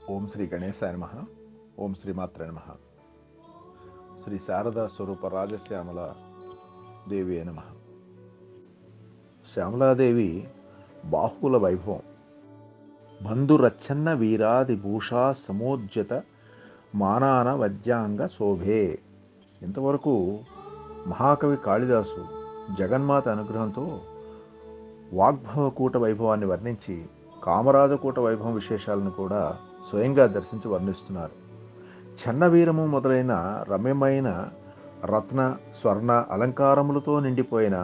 ఓం శ్రీ గణేశాయ నమ ఓం శ్రీమాత్ర నమ శ్రీ శారదా స్వరూప రాజశ్యామల దేవి నమ శ్యామలాదేవి బాహువుల వైభవం బంధురచ్చన్న వీరాది భూషా సమోజ్యత మానాన వద్యాంగ శోభే ఇంతవరకు మహాకవి కాళిదాసు జగన్మాత అనుగ్రహంతో వాగ్భవకూట వైభవాన్ని వర్ణించి కామరాజకూట వైభవం విశేషాలను కూడా స్వయంగా దర్శించి వర్ణిస్తున్నారు చన్నవీరము మొదలైన రమ్యమైన రత్న స్వర్ణ అలంకారములతో నిండిపోయిన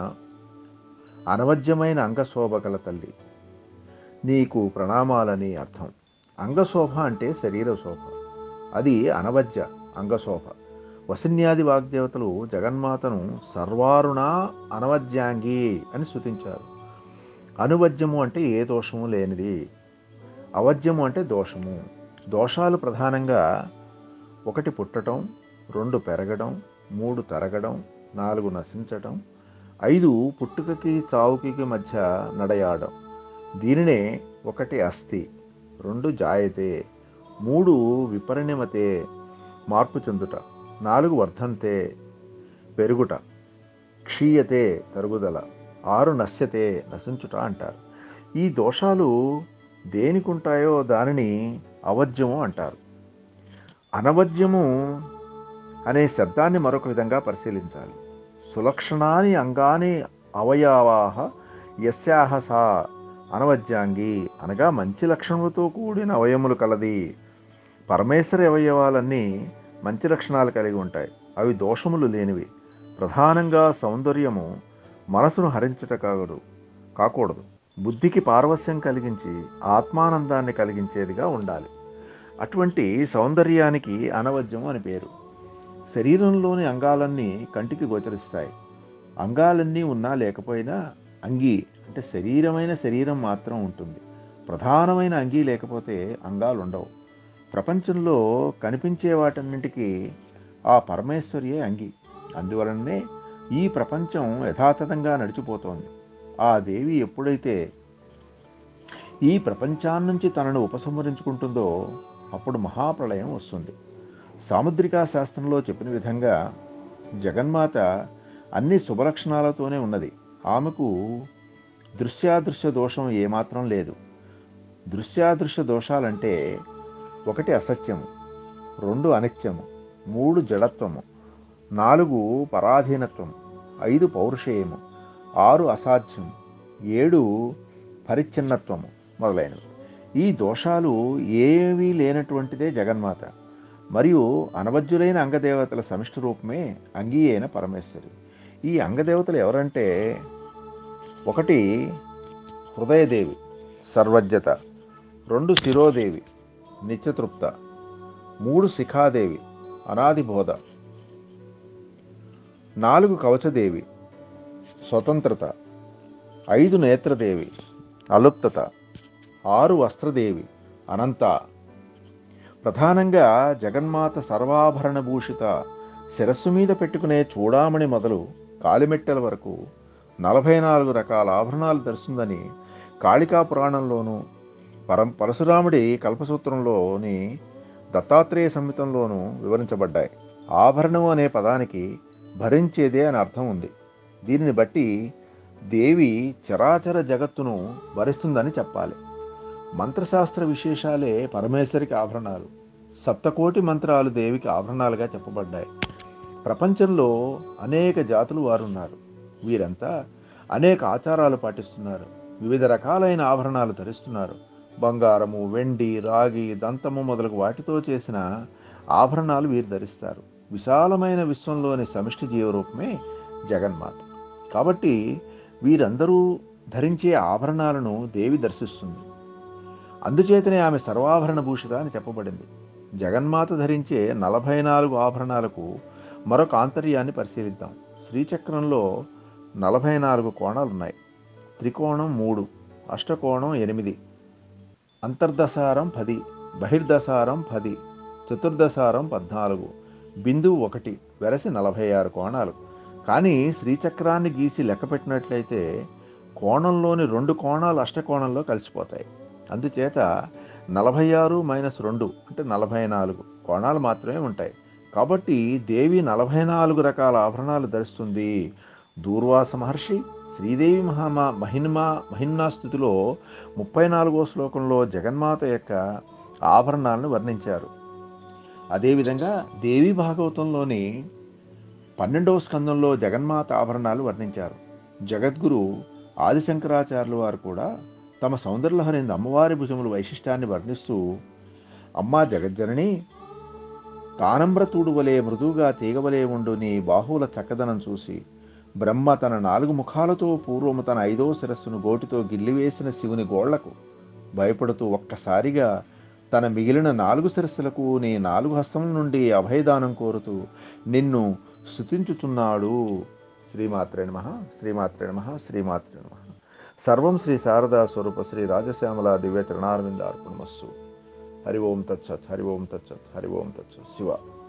అనవద్యమైన అంగశోభ గల తల్లి నీకు ప్రణామాలని అర్థం అంగశోభ అంటే శరీర శోభ అది అనవద్య అంగశోభ వసిన్యాది వాగ్దేవతలు జగన్మాతను సర్వారుణ అనవద్యాంగి అని స్తుతించారు అనువద్యము అంటే ఏ దోషము లేనిది అవద్యము అంటే దోషము దోషాలు ప్రధానంగా ఒకటి పుట్టడం రెండు పెరగడం మూడు తరగడం నాలుగు నశించటం ఐదు పుట్టుకకి చావుకి మధ్య నడయాడం దీనినే ఒకటి అస్థి రెండు జాయతే మూడు విపరిణమతే మార్పు చెందుట నాలుగు వర్ధంతే పెరుగుట క్షీయతే తరుగుదల ఆరు నశ్యతే నశించుట అంటారు ఈ దోషాలు దేనికుంటాయో దానిని అవధ్యము అంటారు అనవద్యము అనే శబ్దాన్ని మరొక విధంగా పరిశీలించాలి సులక్షణాని అంగాని అవయవాహ యస్యాహ సా అనవద్యాంగి అనగా మంచి లక్షణములతో కూడిన అవయములు కలది పరమేశ్వరి అవయవాలన్నీ మంచి లక్షణాలు కలిగి ఉంటాయి అవి దోషములు లేనివి ప్రధానంగా సౌందర్యము మనసును హరించుట కాగదు కాకూడదు బుద్ధికి పారవస్యం కలిగించి ఆత్మానందాన్ని కలిగించేదిగా ఉండాలి అటువంటి సౌందర్యానికి అనవద్యం అని పేరు శరీరంలోని అంగాలన్నీ కంటికి గోచరిస్తాయి అంగాలన్నీ ఉన్నా లేకపోయినా అంగీ అంటే శరీరమైన శరీరం మాత్రం ఉంటుంది ప్రధానమైన అంగీ లేకపోతే అంగాలు ఉండవు ప్రపంచంలో కనిపించే వాటన్నింటికి ఆ పరమేశ్వరియే అంగి అందువలనే ఈ ప్రపంచం యథాతథంగా నడిచిపోతోంది ఆ దేవి ఎప్పుడైతే ఈ ప్రపంచాన్నించి తనను ఉపసంహరించుకుంటుందో అప్పుడు మహాప్రళయం వస్తుంది సాముద్రికా శాస్త్రంలో చెప్పిన విధంగా జగన్మాత అన్ని శుభలక్షణాలతోనే ఉన్నది ఆమెకు దృశ్యాదృశ్య దోషం ఏమాత్రం లేదు దృశ్యాదృశ్య దోషాలంటే ఒకటి అసత్యము రెండు అనిత్యము మూడు జడత్వము నాలుగు పరాధీనత్వము ఐదు పౌరుషేయము ఆరు అసాధ్యం ఏడు పరిచ్ఛిన్నత్వము మొదలైనవి ఈ దోషాలు ఏవీ లేనటువంటిదే జగన్మాత మరియు అనవద్యులైన అంగదేవతల సమిష్టి రూపమే అంగీ అయిన పరమేశ్వరి ఈ అంగదేవతలు ఎవరంటే ఒకటి హృదయదేవి సర్వజ్ఞత రెండు శిరోదేవి నిత్యతృప్త మూడు శిఖాదేవి అనాదిబోధ నాలుగు కవచదేవి స్వతంత్రత ఐదు నేత్రదేవి అలుప్తత ఆరు వస్త్రదేవి అనంత ప్రధానంగా జగన్మాత సర్వాభరణ భూషిత శిరస్సు మీద పెట్టుకునే చూడామణి మొదలు కాలిమెట్టెల వరకు నలభై నాలుగు రకాల ఆభరణాలు ధరిస్తుందని కాళికా పురాణంలోనూ పరం పరశురాముడి కల్పసూత్రంలోని దత్తాత్రేయ సంహితంలోనూ వివరించబడ్డాయి ఆభరణం అనే పదానికి భరించేదే అని అర్థం ఉంది దీనిని బట్టి దేవి చరాచర జగత్తును భరిస్తుందని చెప్పాలి మంత్రశాస్త్ర విశేషాలే పరమేశ్వరికి ఆభరణాలు సప్తకోటి మంత్రాలు దేవికి ఆభరణాలుగా చెప్పబడ్డాయి ప్రపంచంలో అనేక జాతులు వారున్నారు వీరంతా అనేక ఆచారాలు పాటిస్తున్నారు వివిధ రకాలైన ఆభరణాలు ధరిస్తున్నారు బంగారము వెండి రాగి దంతము మొదలగు వాటితో చేసిన ఆభరణాలు వీరు ధరిస్తారు విశాలమైన విశ్వంలోని సమిష్టి జీవరూపమే జగన్మాత కాబట్టి వీరందరూ ధరించే ఆభరణాలను దేవి దర్శిస్తుంది అందుచేతనే ఆమె సర్వాభరణ భూషిత అని చెప్పబడింది జగన్మాత ధరించే నలభై నాలుగు ఆభరణాలకు మరొక ఆంతర్యాన్ని పరిశీలిద్దాం శ్రీచక్రంలో నలభై నాలుగు కోణాలున్నాయి త్రికోణం మూడు అష్టకోణం ఎనిమిది అంతర్దశారం పది బహిర్దశారం పది చతుర్దశారం పద్నాలుగు బిందువు ఒకటి వెరసి నలభై ఆరు కోణాలు కానీ శ్రీచక్రాన్ని గీసి లెక్కపెట్టినట్లయితే కోణంలోని రెండు కోణాలు అష్టకోణంలో కలిసిపోతాయి అందుచేత నలభై ఆరు మైనస్ రెండు అంటే నలభై నాలుగు కోణాలు మాత్రమే ఉంటాయి కాబట్టి దేవి నలభై నాలుగు రకాల ఆభరణాలు ధరిస్తుంది దూర్వాస మహర్షి శ్రీదేవి మహామా మహిన్మా మహిమ్నా స్థుతిలో ముప్పై నాలుగో శ్లోకంలో జగన్మాత యొక్క ఆభరణాలను వర్ణించారు అదేవిధంగా దేవి భాగవతంలోని పన్నెండవ స్కందంలో జగన్మాత ఆభరణాలు వర్ణించారు జగద్గురు ఆదిశంకరాచార్యుల వారు కూడా తమ సౌందర్యలహరింద అమ్మవారి భుజముల వైశిష్టాన్ని వర్ణిస్తూ అమ్మా జగజ్జనని తానంబ్రతూడు వలె మృదువుగా తీగవలే ఉండు నీ బాహువుల చక్కదనం చూసి బ్రహ్మ తన నాలుగు ముఖాలతో పూర్వము తన ఐదో శిరస్సును గోటితో గిల్లివేసిన శివుని గోళ్లకు భయపడుతూ ఒక్కసారిగా తన మిగిలిన నాలుగు శిరస్సులకు నీ నాలుగు హస్తముల నుండి అభయదానం కోరుతూ నిన్ను స్తుతించుతున్నాడు శ్రీమాత్రే నమ శ్రీమాత్రే నమ శ్రీమాత్రే నమ సర్వం శ్రీ శారదా స్వరూప శ్రీ రాజశ్యామల దివ్య చరణారవింద అర్పణమస్సు హరి ఓం తచ్చత్ హరి ఓం తచ్చత్ హరి ఓం తచ్చత్ శివ